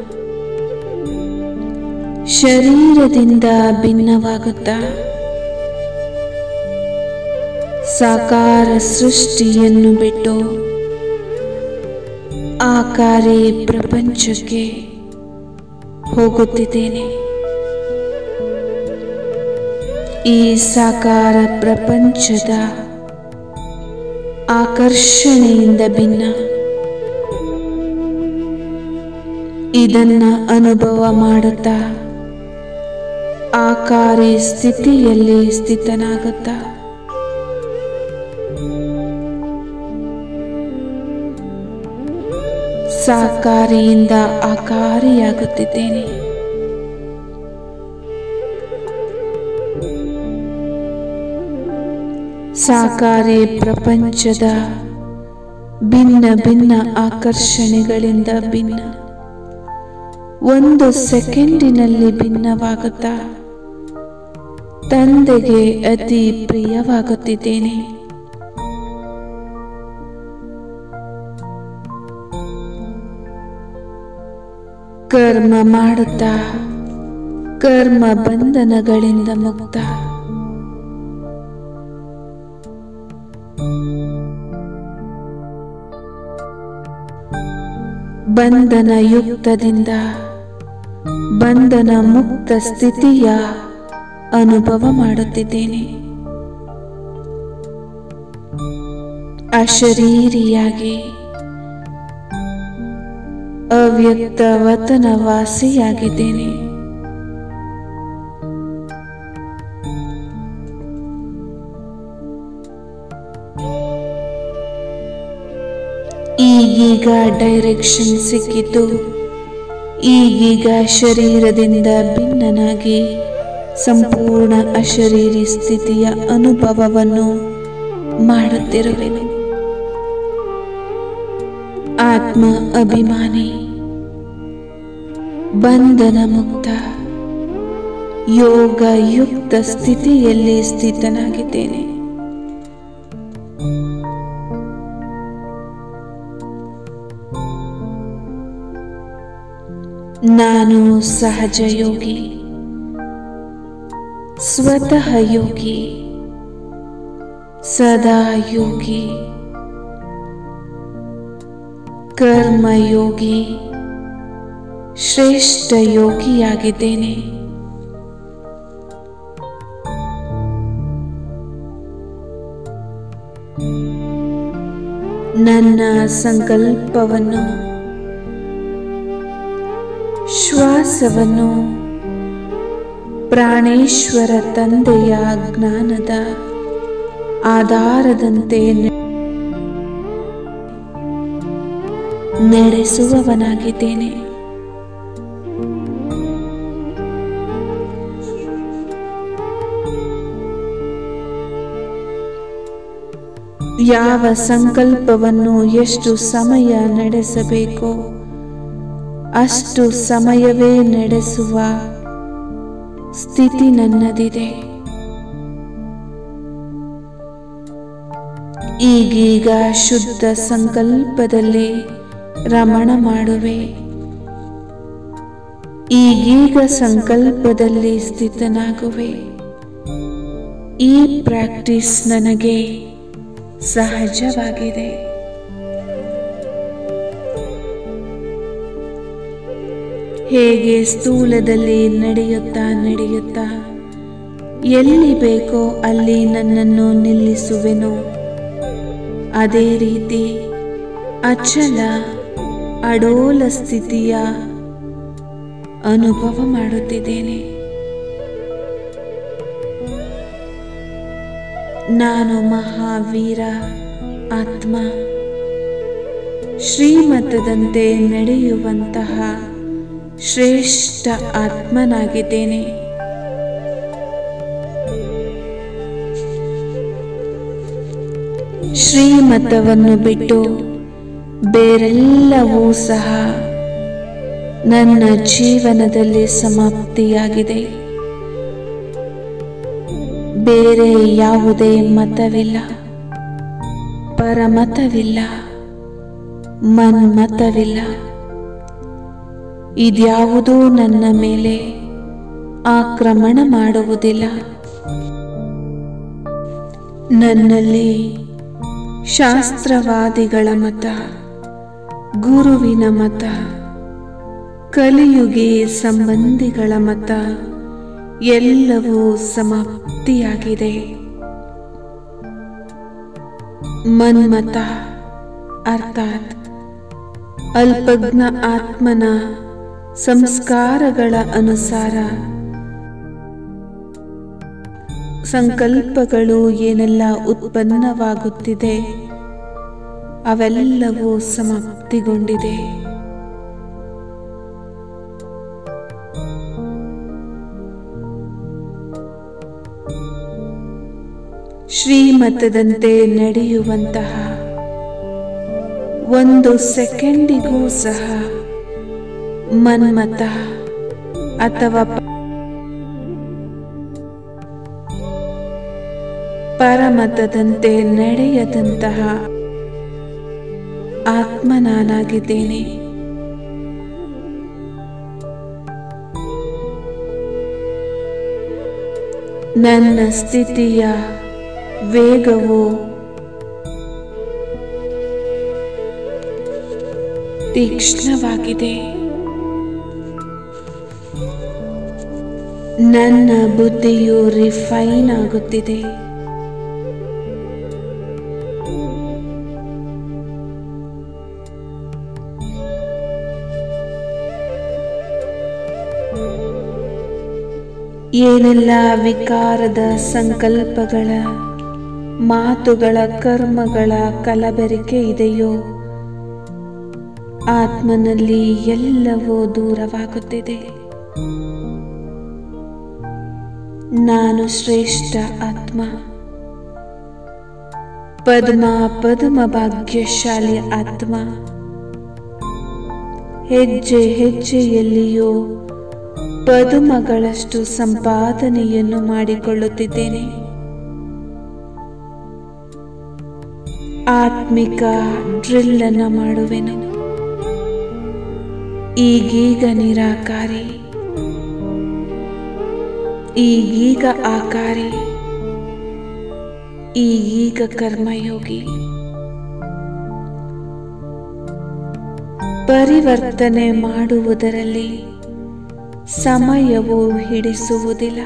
Speaker 2: ಶರೀರದಿಂದ ಭಿನ್ನವಾಗುತ್ತಾ ಸಾಕಾರ ಸೃಷ್ಟಿಯನ್ನು ಬಿಟ್ಟು ಆಕಾರಿ ಪ್ರಪಂಚಕ್ಕೆ ಹೋಗುತ್ತಿದ್ದೇನೆ ಈ ಸಾಕಾರ ಪ್ರಪಂಚದ ಆಕರ್ಷಣೆಯಿಂದ ಭಿನ್ನ ಇದನ್ನ ಅನುಭವ ಮಾಡುತ್ತಾ ಆಕಾರಿ ಸ್ಥಿತಿಯಲ್ಲಿ ಸ್ಥಿತನಾಗುತ್ತಾ ಸಾಕಾರಿಯಿಂದ ಆಕಾರಿಯಾಗುತ್ತಿದ್ದೇನೆ ಸಾಕಾರಿ ಪ್ರಪಂಚದ ಭಿನ್ನ ಭಿನ್ನ ಆಕರ್ಷಣೆಗಳಿಂದ ಭಿನ್ನ ಒಂದು ಸೆಕೆಂಡಿನಲ್ಲಿ ಭಿನ್ನವಾಗುತ್ತಾ ತಂದೆಗೆ ಅತಿ ಪ್ರಿಯವಾಗುತ್ತಿದ್ದೇನೆ ಕರ್ಮ ಮಾಡುತ್ತಾ ಕರ್ಮ ಬಂಧನಗಳಿಂದ ಮುಕ್ತ ಬಂಧನ ಯುಕ್ತದಿಂದ ಬಂಧನ ಮುಕ್ತ ಸ್ಥಿತಿಯ ಅನುಭವ ಮಾಡುತ್ತಿದ್ದೇನೆ ಅಶರೀರಿಯಾಗಿ ಅವ್ಯಕ್ತ ವತನ ವಾಸಿಯಾಗಿದ್ದೇನೆ ಈಗೀಗ ಡೈರೆಕ್ಷನ್ ಸಿಕ್ಕಿತು ಈಗೀಗ ಶರೀರದಿಂದ ಭಿನ್ನನಾಗಿ ಸಂಪೂರ್ಣ ಅಶರೀರಿ ಸ್ಥಿತಿಯ ಅನುಭವವನ್ನು ಮಾಡುತ್ತಿರುವೆನು ಆತ್ಮ ಅಭಿಮಾನಿ ಬಂಧನ ಮುಕ್ತ ಯೋಗ ಯುಕ್ತ ಸ್ಥಿತಿಯಲ್ಲಿ ಸ್ಥಿತನಾಗಿದ್ದೇನೆ ನಾನು ಸಹಜ ಯೋಗಿ ಸ್ವತಃ ಯೋಗಿ ಸದಾ ಯೋಗಿ ಕರ್ಮಯೋಗಿ ಶ್ರೇಷ್ಠ ಯೋಗಿಯಾಗಿದ್ದೇನೆ ನನ್ನ ಸಂಕಲ್ಪವನ್ನು ಶ್ವಾಸವನ್ನು ಪ್ರಾಣೇಶ್ವರ ತಂದೆಯ ಜ್ಞಾನದ ಆಧಾರದಂತೆ ನೆ- ನಡೆಸುವವನಾಗಿದ್ದೇನೆ ಯಾವ ಸಂಕಲ್ಪವನ್ನು ಎಷ್ಟು ಸಮಯ ನಡೆಸಬೇಕೋ ಅಷ್ಟು ಸಮಯವೇ ನಡೆಸುವ ಸ್ಥಿತಿ ನನ್ನದಿದೆ ಈಗೀಗ ಶುದ್ಧ ಸಂಕಲ್ಪದಲ್ಲಿ ರಮಣ ಮಾಡುವೆ ಈಗೀಗ ಸಂಕಲ್ಪದಲ್ಲಿ ಸ್ಥಿತನಾಗುವೆ ಈ ಪ್ರಾಕ್ಟೀಸ್ ನನಗೆ ಸಹಜವಾಗಿದೆ ಹೇಗೆ ಸ್ಥೂಲದಲ್ಲಿ ನಡೆಯುತ್ತಾ ನಡೆಯುತ್ತಾ ಎಲ್ಲಿ ಬೇಕೋ ಅಲ್ಲಿ ನನ್ನನ್ನು ನಿಲ್ಲಿಸುವೆನೋ ಅದೇ ರೀತಿ ಅಚಲ ಅಡೋಲ ಸ್ಥಿತಿಯ ಅನುಭವ ಮಾಡುತ್ತಿದ್ದೇನೆ ನಾನು ಮಹಾವೀರ ಆತ್ಮ ಶ್ರೀಮತದಂತೆ ನಡೆಯುವಂತಹ ಶ್ರೇಷ್ಠ ಆತ್ಮನಾಗಿದ್ದೇನೆ ಶ್ರೀಮತವನ್ನು ಬಿಟ್ಟು ಬೇರೆಲ್ಲವೂ ಸಹ ನನ್ನ ಜೀವನದಲ್ಲಿ ಸಮಾಪ್ತಿಯಾಗಿದೆ ಬೇರೆ ಯಾವುದೇ ಮತವಿಲ್ಲ ಪರಮತವಿಲ್ಲ ಮನ್ಮತವಿಲ್ಲ ಇದ್ಯಾವುದೂ ನನ್ನ ಮೇಲೆ ಆಕ್ರಮಣ ಮಾಡುವುದಿಲ್ಲ ನನ್ನಲ್ಲಿ ಶಾಸ್ತ್ರವಾದಿಗಳ ಮತ ಗುರುವಿನ ಮತ ಕಲಿಯುಗಿ ಸಂಬಂಧಿಗಳ ಮತ ಎಲ್ಲವೂ ಸಮಾಪ್ತಿಯಾಗಿದೆ ಮನ್ಮತ ಅರ್ಥಾತ್ ಅಲ್ಪಜ್ಞ ಆತ್ಮನ ಸಂಸ್ಕಾರಗಳ ಅನುಸಾರ ಸಂಕಲ್ಪಗಳು ಏನೆಲ್ಲ ಉತ್ಪನ್ನವಾಗುತ್ತಿದೆ ಅವೆಲ್ಲವೂ ಸಮಾಪ್ತಿಗೊಂಡಿದೆ ಶ್ರೀಮತದಂತೆ ನಡೆಯುವಂತಹ ಒಂದು ಸೆಕೆಂಡಿಗೂ ಸಹ ಮನ್ಮತ ಅಥವಾ ಪ- ಪರಮತದಂತೆ ನಡೆಯದಂತಹ ಆತ್ಮ ನಾನಾಗಿದ್ದೇನೆ ನನ್ನ ಸ್ಥಿತಿಯ ವೇಗವು ತೀಕ್ಷ್ಣವಾಗಿದೆ ನನ್ನ ಬುದ್ಧಿಯು ರಿಫೈನ್ ಆಗುತ್ತಿದೆ ಏನೆಲ್ಲ ವಿಕಾರದ ಸಂಕಲ್ಪಗಳ ಮಾತುಗಳ ಕರ್ಮಗಳ ಕಲಬೆರಿಕೆ ಇದೆಯೋ ಆತ್ಮನಲ್ಲಿ ಎಲ್ಲವೂ ದೂರವಾಗುತ್ತಿದೆ ನಾನು ಶ್ರೇಷ್ಠ ಆತ್ಮ ಪದ್ಮ ಪದ್ಮ ಭಾಗ್ಯಶಾಲಿ ಆತ್ಮ ಹೆಜ್ಜೆ ಹೆಜ್ಜೆಯಲ್ಲಿಯೂ ಪದುಮಗಳಷ್ಟು ಸಂಪಾದನೆಯನ್ನು ಮಾಡಿಕೊಳ್ಳುತ್ತಿದ್ದೇನೆ ಆತ್ಮಿಕ ಡ್ರಿಲ್ ಅನ್ನ ಮಾಡುವೆನು ಈಗೀಗ ನಿರಾಕಾರಿ ಈಗೀಗ ಆಕಾರಿ ಈಗೀಗ ಕರ್ಮಯೋಗಿ ಪರಿವರ್ತನೆ ಮಾಡುವುದರಲ್ಲಿ ಸಮಯವು ಹಿಡಿಸುವುದಿಲ್ಲ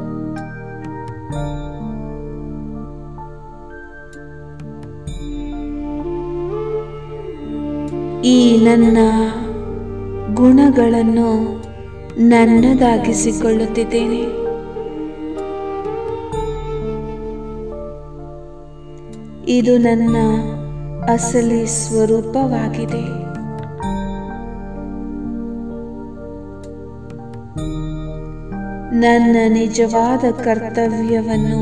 Speaker 2: ಈ ನನ್ನ ಗುಣಗಳನ್ನು ನನ್ನದಾಗಿಸಿಕೊಳ್ಳುತ್ತಿದ್ದೇನೆ ಇದು ನನ್ನ ಅಸಲಿ ಸ್ವರೂಪವಾಗಿದೆ ನನ್ನ ನಿಜವಾದ ಕರ್ತವ್ಯವನ್ನು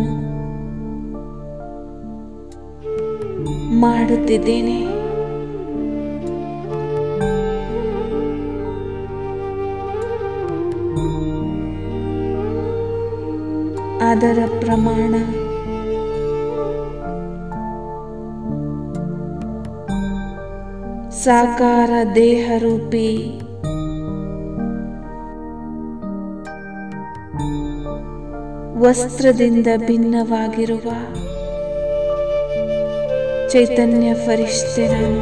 Speaker 2: ಮಾಡುತ್ತಿದ್ದೇನೆ ಅದರ ಪ್ರಮಾಣ ಸಾಕಾರ ದೇಹರೂಪಿ ವಸ್ತ್ರದಿಂದ ಭಿನ್ನವಾಗಿರುವ ಚೈತನ್ಯ ಫರಿಷ್ಠೆ ನಾನು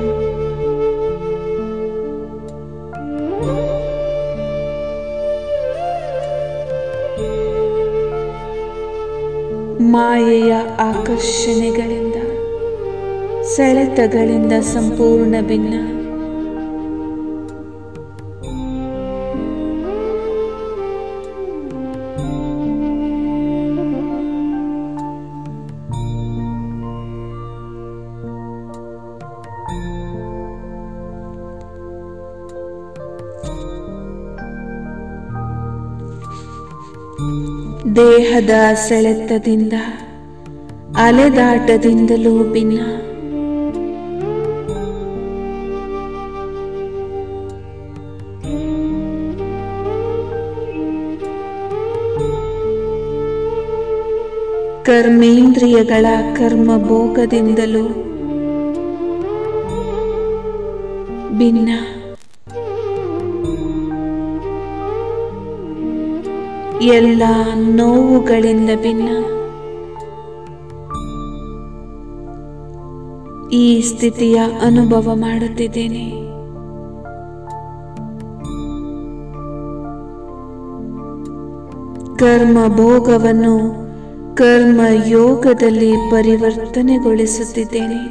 Speaker 2: ಮಾಯೆಯ ಆಕರ್ಷಣೆಗಳಿಂದ ಸೆಳೆತಗಳಿಂದ ಸಂಪೂರ್ಣ ಭಿನ್ನ ದೇಹದ ಸೆಳೆತದಿಂದ ಅಲೆದಾಟದಿಂದಲೂ ಭಿನ್ನ ಕರ್ಮೇಂದ್ರಿಯಗಳ ಕರ್ಮಭೋಗದಿಂದಲೂ ಭಿನ್ನ ಎಲ್ಲ ನೋವುಗಳಿಂದ ಭಿನ್ನ ಈ ಸ್ಥಿತಿಯ ಅನುಭವ ಮಾಡುತ್ತಿದ್ದೇನೆ ಕರ್ಮ ಭೋಗವನ್ನು ಕರ್ಮ ಯೋಗದಲ್ಲಿ ಪರಿವರ್ತನೆಗೊಳಿಸುತ್ತಿದ್ದೇನೆ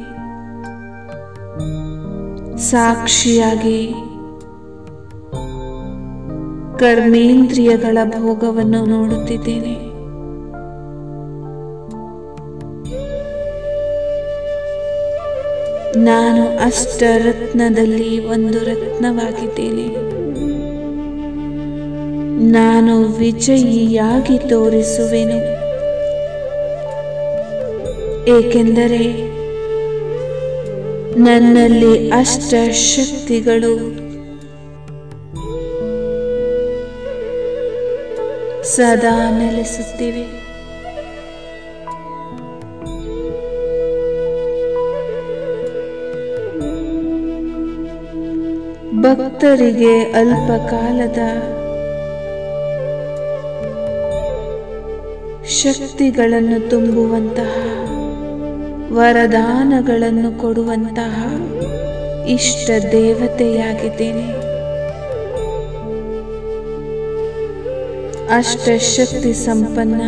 Speaker 2: ಸಾಕ್ಷಿಯಾಗಿ ಕರ್ಮೇಂದ್ರಿಯಗಳ ಭೋಗವನ್ನು ನೋಡುತ್ತಿದ್ದೇನೆ ನಾನು ಅಷ್ಟರತ್ನದಲ್ಲಿ ಒಂದು ರತ್ನವಾಗಿದ್ದೇನೆ ನಾನು ವಿಜಯಿಯಾಗಿ ತೋರಿಸುವೆನು ಏಕೆಂದರೆ ನನ್ನಲ್ಲಿ ಅಷ್ಟ ಶಕ್ತಿಗಳು ಸದಾ ನೆಲೆಸುತ್ತಿವೆ ಭಕ್ತರಿಗೆ ಅಲ್ಪ ಕಾಲದ ಶಕ್ತಿಗಳನ್ನು ತುಂಬುವಂತಹ ವರದಾನಗಳನ್ನು ಕೊಡುವಂತಹ ಇಷ್ಟ ದೇವತೆಯಾಗಿದ್ದೇನೆ ಅಷ್ಟಶಕ್ತಿ ಸಂಪನ್ನ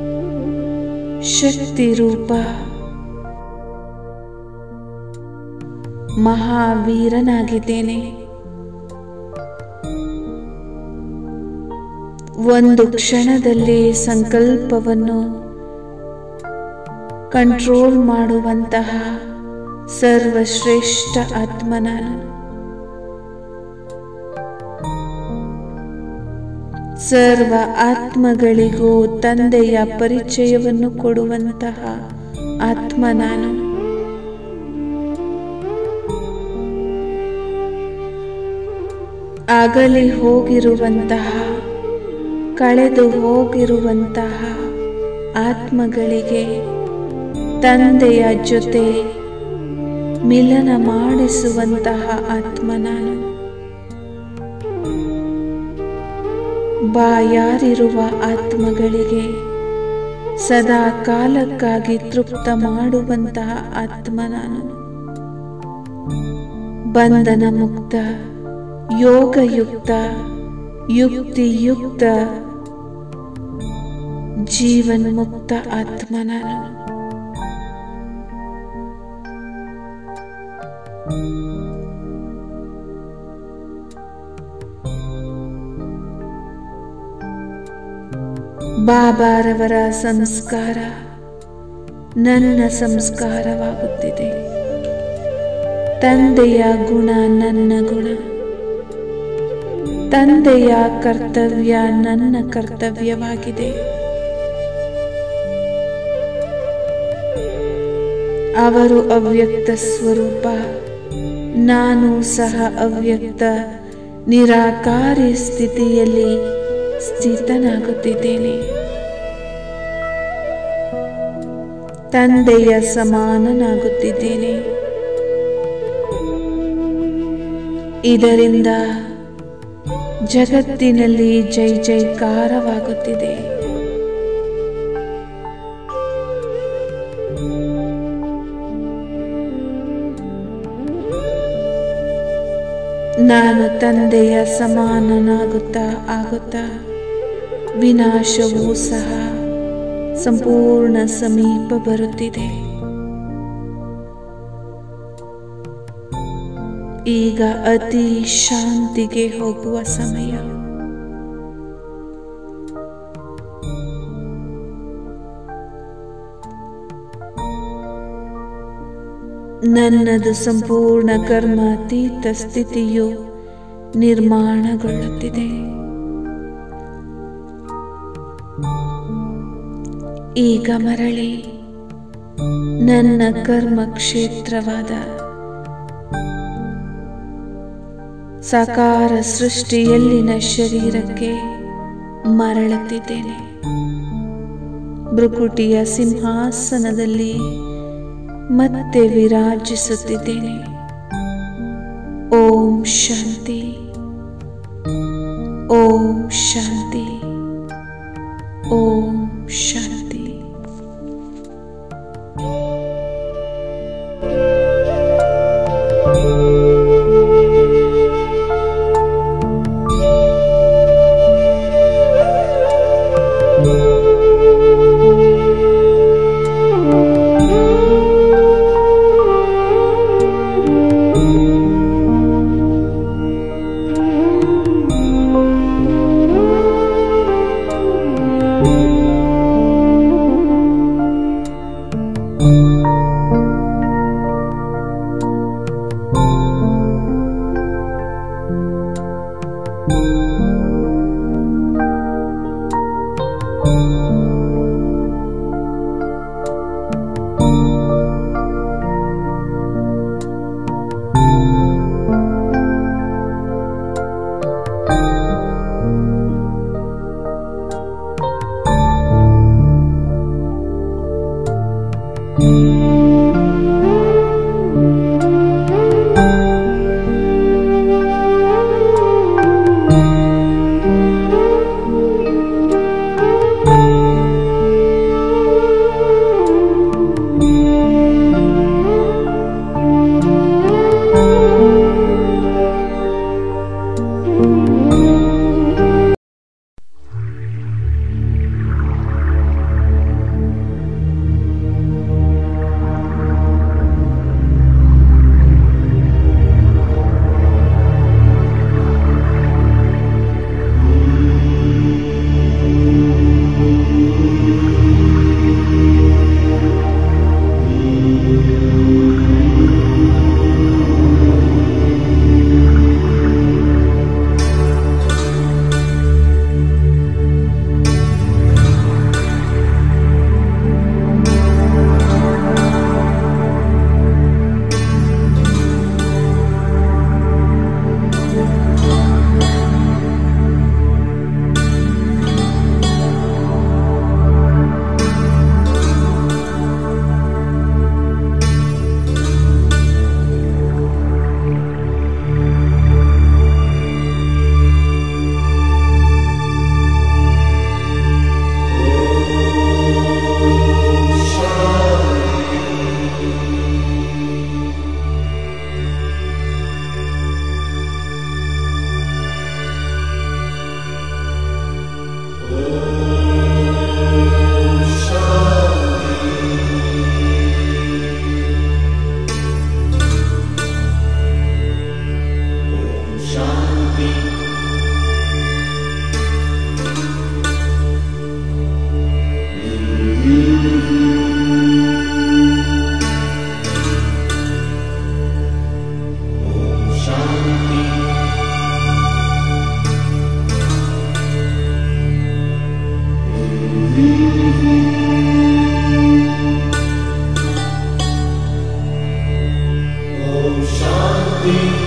Speaker 2: ಶಕ್ತಿ ರೂಪ ಮಹಾವೀರನಾಗಿದ್ದೇನೆ ಒಂದು ಕ್ಷಣದಲ್ಲಿ ಸಂಕಲ್ಪವನ್ನು ಕಂಟ್ರೋಲ್ ಮಾಡುವಂತಹ ಸರ್ವಶ್ರೇಷ್ಠ ಆತ್ಮ ನಾನು ಸರ್ವ ಆತ್ಮಗಳಿಗೂ ತಂದೆಯ ಪರಿಚಯವನ್ನು ಕೊಡುವಂತಹ ಆತ್ಮ ನಾನು ಆಗಲಿ ಹೋಗಿರುವಂತಹ ಕಳೆದು ಹೋಗಿರುವಂತಹ ಆತ್ಮಗಳಿಗೆ ತಂದೆಯ ಜೊತೆ ಮಿಲನ ಮಾಡಿಸುವಂತಹ ಆತ್ಮ ನಾನು ಬಾಯಾರಿರುವ ಆತ್ಮಗಳಿಗೆ ಸದಾ ಕಾಲಕ್ಕಾಗಿ ತೃಪ್ತ ಮಾಡುವಂತಹ ಆತ್ಮ ನಾನು ಬಂಧನ ಮುಕ್ತ ಯೋಗಯುಕ್ತ ಯುಕ್ತಿಯುಕ್ತ ಜೀವನ್ ಮುಕ್ತ ಆತ್ಮ ನಾನು ಬಾಬಾರವರ ಸಂಸ್ಕಾರ ನನ್ನ ಸಂಸ್ಕಾರವಾಗುತ್ತಿದೆ ತಂದೆಯ ಗುಣ ನನ್ನ ಗುಣ ತಂದೆಯ ಕರ್ತವ್ಯ ನನ್ನ ಕರ್ತವ್ಯವಾಗಿದೆ ಅವರು ಅವ್ಯಕ್ತ ಸ್ವರೂಪ ನಾನು ಸಹ ಅವ್ಯಕ್ತ ನಿರಾಕಾರಿ ಸ್ಥಿತಿಯಲ್ಲಿ ಸ್ಥಿತನಾಗುತ್ತಿದ್ದೇನೆ ತಂದೆಯ ಸಮಾನನಾಗುತ್ತಿದ್ದೇನೆ ಇದರಿಂದ ಜಗತ್ತಿನಲ್ಲಿ ಜೈ ಜೈಕಾರವಾಗುತ್ತಿದೆ ನಾನು ತಂದೆಯ ಸಮಾನನಾಗುತ್ತಾ ಆಗುತ್ತಾ ವಿನಾಶವೂ ಸಹ ಸಂಪೂರ್ಣ ಸಮೀಪ ಬರುತ್ತಿದೆ ಈಗ ಅತಿ ಶಾಂತಿಗೆ ಹೋಗುವ ಸಮಯ ನನ್ನದು ಸಂಪೂರ್ಣ ಕರ್ಮಾತೀತ ಸ್ಥಿತಿಯು ನಿರ್ಮಾಣಗೊಳ್ಳುತ್ತಿದೆ ಈಗ ಮರಳಿ ನನ್ನ ಕರ್ಮ ಕ್ಷೇತ್ರವಾದ ಸಾಕಾರ ಸೃಷ್ಟಿಯಲ್ಲಿನ ಶರೀರಕ್ಕೆ ಮರಳುತ್ತಿದ್ದೇನೆ ಭೃಕುಟಿಯ ಸಿಂಹಾಸನದಲ್ಲಿ ಮತ್ತೆ ವಿರಾಜಿಸುತ್ತಿದ್ದೇನೆ ಓಂ ಶಾಂತಿ ಓಂ ಶಾಂತಿ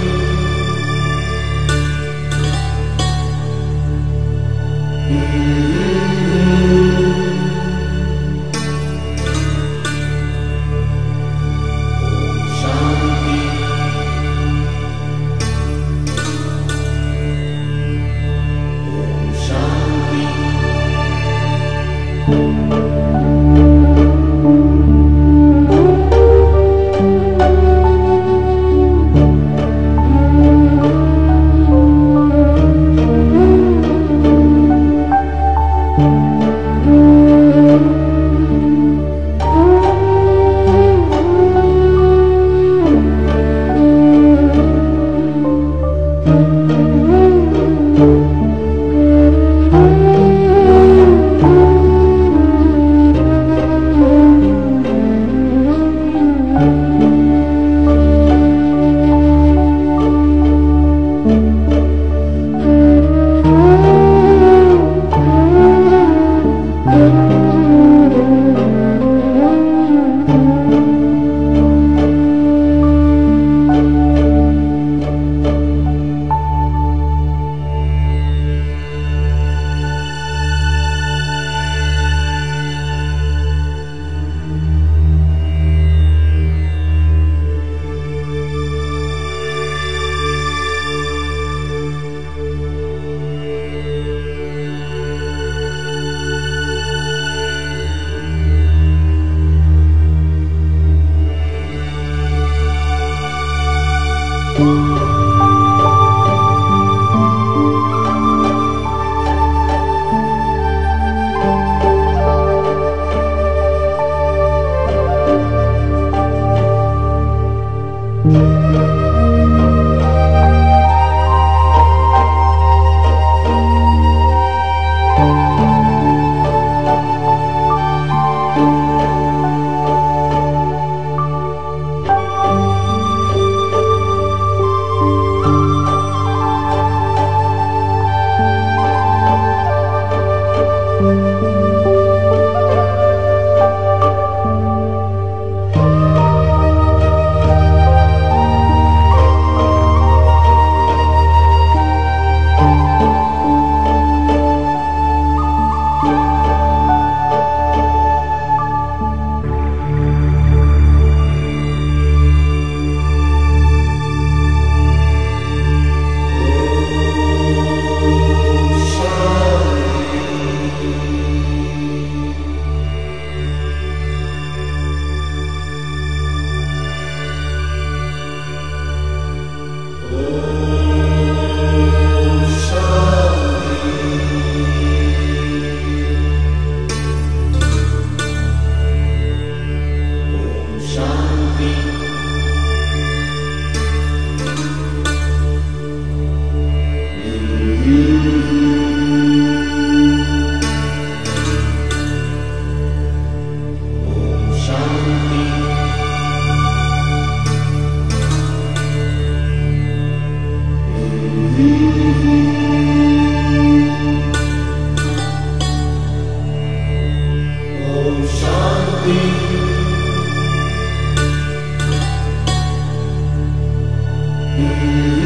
Speaker 4: ಶಾಂತಿ